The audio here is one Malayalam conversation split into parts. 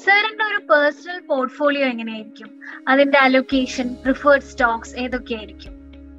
സാറിന്റെ ഒരു പേഴ്സണൽ പോർട്ട്ഫോളിയോ എങ്ങനെയായിരിക്കും അതിന്റെ അലൊക്കേഷൻ പ്രിഫേർഡ് സ്റ്റോക്സ് ഏതൊക്കെയായിരിക്കും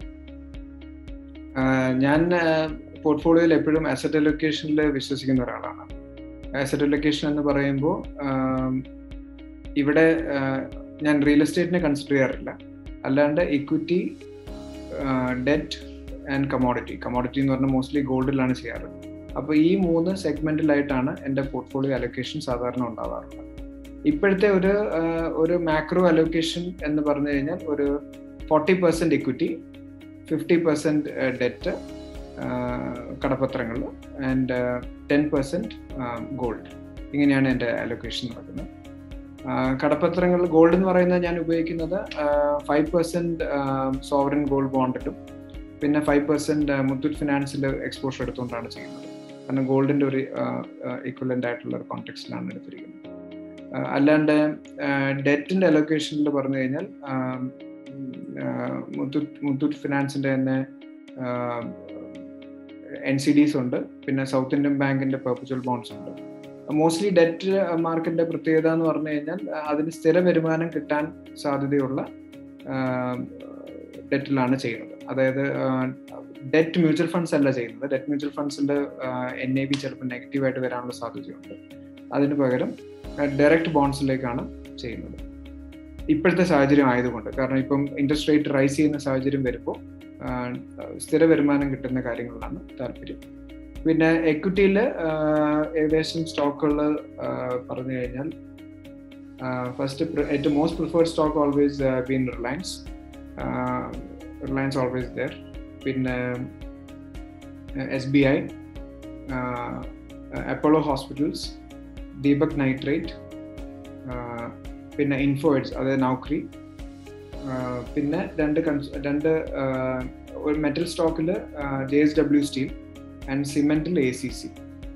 ഞാൻ പോർട്ട്ഫോളിയോയിൽ എപ്പോഴും അസറ്റ് അലൊക്കേഷനിൽ വിശ്വസിക്കുന്ന ഒരാളാണ് അസറ്റ് അലൊക്കേഷൻ എന്ന് പറയുമ്പോൾ ഇവിടെ ഞാൻ റിയൽ എസ്റ്റേറ്റിനെ കൺസിഡർ ചെയ്യാറില്ല അല്ലാണ്ട് equity debt and commodity commodity എന്ന് പറഞ്ഞാൽ മോസ്റ്റ്ലി ഗോൾഡിലാണ് ചെയ്യാറ് അപ്പോൾ ഈ മൂന്ന് സെഗ്മെന്റിലായിട്ടാണ് എൻ്റെ പോർട്ട്ഫോളിയോ അലൊക്കേഷൻ സാധാരണ ഉണ്ടാവാറുള്ളത് ഇപ്പോഴത്തെ ഒരു ഒരു മാക്രോ അലൊക്കേഷൻ എന്ന് പറഞ്ഞു കഴിഞ്ഞാൽ ഒരു forty percent equity fifty percent debt കടപ്പത്രങ്ങൾ ആൻഡ് ടെൻ പെർസെൻറ്റ് ഗോൾഡ് ഇങ്ങനെയാണ് എൻ്റെ അലൊക്കേഷൻ നടക്കുന്നത് കടപ്പത്രങ്ങൾ ഗോൾഡ് എന്ന് പറയുന്നത് ഞാൻ ഉപയോഗിക്കുന്നത് ഫൈവ് പെർസെൻറ്റ് സോവറൻ ഗോൾഡ് ബോണ്ടിലും പിന്നെ ഫൈവ് പെർസെൻറ്റ് മുത്തൂറ്റ് ഫിനാൻസിൽ എക്സ്പോഷർ എടുത്തുകൊണ്ടാണ് ചെയ്യുന്നത് കാരണം ഗോൾഡിൻ്റെ ഒരു ഇക്വലൻ്റ് ആയിട്ടുള്ള ഒരു കോണ്ടെക്സ്റ്റിലാണ് എടുത്തിരിക്കുന്നത് അല്ലാണ്ട് ഡെറ്റിൻ്റെ അലൊക്കേഷനിൽ പറഞ്ഞു കഴിഞ്ഞാൽ മുത്തൂറ്റ് മുത്തൂറ്റ് ഫിനാൻസിൻ്റെ തന്നെ എൻ സി ഡിസ് ഉണ്ട് പിന്നെ സൗത്ത് ഇന്ത്യൻ ബാങ്കിന്റെ പെർപ്പച്വൽ ബോൺസ് ഉണ്ട് മോസ്റ്റ്ലി ഡെറ്റ് മാർക്കറ്റിന്റെ പ്രത്യേകത എന്ന് പറഞ്ഞു കഴിഞ്ഞാൽ അതിന് സ്ഥിര വരുമാനം കിട്ടാൻ സാധ്യതയുള്ള ഡെറ്റിലാണ് ചെയ്യുന്നത് അതായത് ഡെറ്റ് മ്യൂച്വൽ ഫണ്ട്സ് അല്ല ചെയ്യുന്നത് ഡെറ്റ് മ്യൂച്വൽ ഫണ്ട്സിന്റെ എൻ എ ബി ചിലപ്പോൾ നെഗറ്റീവായിട്ട് വരാനുള്ള സാധ്യതയുണ്ട് അതിന് പകരം ഡയറക്റ്റ് ബോൺസിലേക്കാണ് ചെയ്യുന്നത് ഇപ്പോഴത്തെ സാഹചര്യം ആയതുകൊണ്ട് കാരണം ഇപ്പം ഇൻട്രസ്റ്റ് റേറ്റ് റൈസ് ചെയ്യുന്ന സാഹചര്യം വരുമ്പോൾ സ്ഥിര വരുമാനം കിട്ടുന്ന കാര്യങ്ങളിലാണ് താല്പര്യം പിന്നെ എക്വിറ്റിയിൽ ഏകദേശം സ്റ്റോക്കുകൾ പറഞ്ഞു കഴിഞ്ഞാൽ ഫസ്റ്റ് ഏറ്റവും most preferred stock always been Reliance Reliance always there പിന്നെ S B I Apollo Hospitals Deepak Nitrite പിന്നെ ഇൻഫോയിഡ്സ് അതായത് നൗക്രി പിന്നെ രണ്ട് രണ്ട് ഒരു മെറ്റൽ സ്റ്റോക്കിൽ J S W steel and സിമെന്റിൽ എ സി സി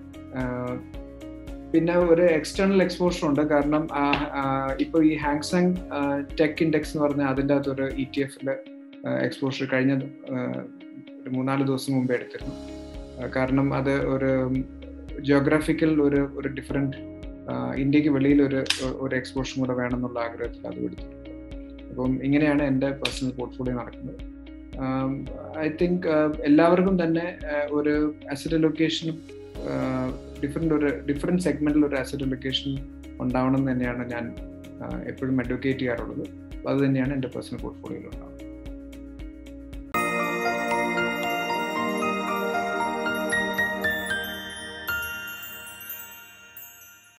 പിന്നെ ഒരു എക്സ്റ്റേണൽ എക്സ്പോഷർ ഉണ്ട് കാരണം ഇപ്പോൾ ഈ ഹാങ്സങ് ടെക് ഇൻഡെക്സ് എന്ന് പറഞ്ഞാൽ അതിൻ്റെ അകത്തൊരു ഇ ടി എഫിൽ എക്സ്പോഷർ കഴിഞ്ഞ ഒരു മൂന്നാല് ദിവസം മുമ്പേ എടുത്തിരുന്നു കാരണം അത് ഒരു ജിയോഗ്രാഫിക്കൽ ഒരു ഒരു ഡിഫറെൻറ്റ് ഇന്ത്യക്ക് വെളിയിൽ ഒരു ഒരു എക്സ്പോഷർ കൂടെ വേണമെന്നുള്ള ആഗ്രഹത്തിൽ അത് എടുത്തിട്ടുണ്ട് അപ്പം ഇങ്ങനെയാണ് എൻ്റെ പേഴ്സണൽ പോർട്ട്ഫോളിയോ നടക്കുന്നത് ഐ തിങ്ക് എല്ലാവർക്കും തന്നെ ഒരു അസറ്റ് ലൊക്കേഷൻ ഡിഫറെൻ്റ് ഒരു ഡിഫറെൻറ്റ് സെഗ്മെൻറ്റിൽ ഒരു അസറ്റ് ലൊക്കേഷൻ ഉണ്ടാവണം എന്ന് തന്നെയാണ് ഞാൻ എപ്പോഴും അഡ്വക്കേറ്റ് ചെയ്യാറുള്ളത് അത് തന്നെയാണ് എൻ്റെ പേഴ്സണൽ പോർട്ട്ഫോളിയോയിൽ ഉണ്ടാവുന്നത്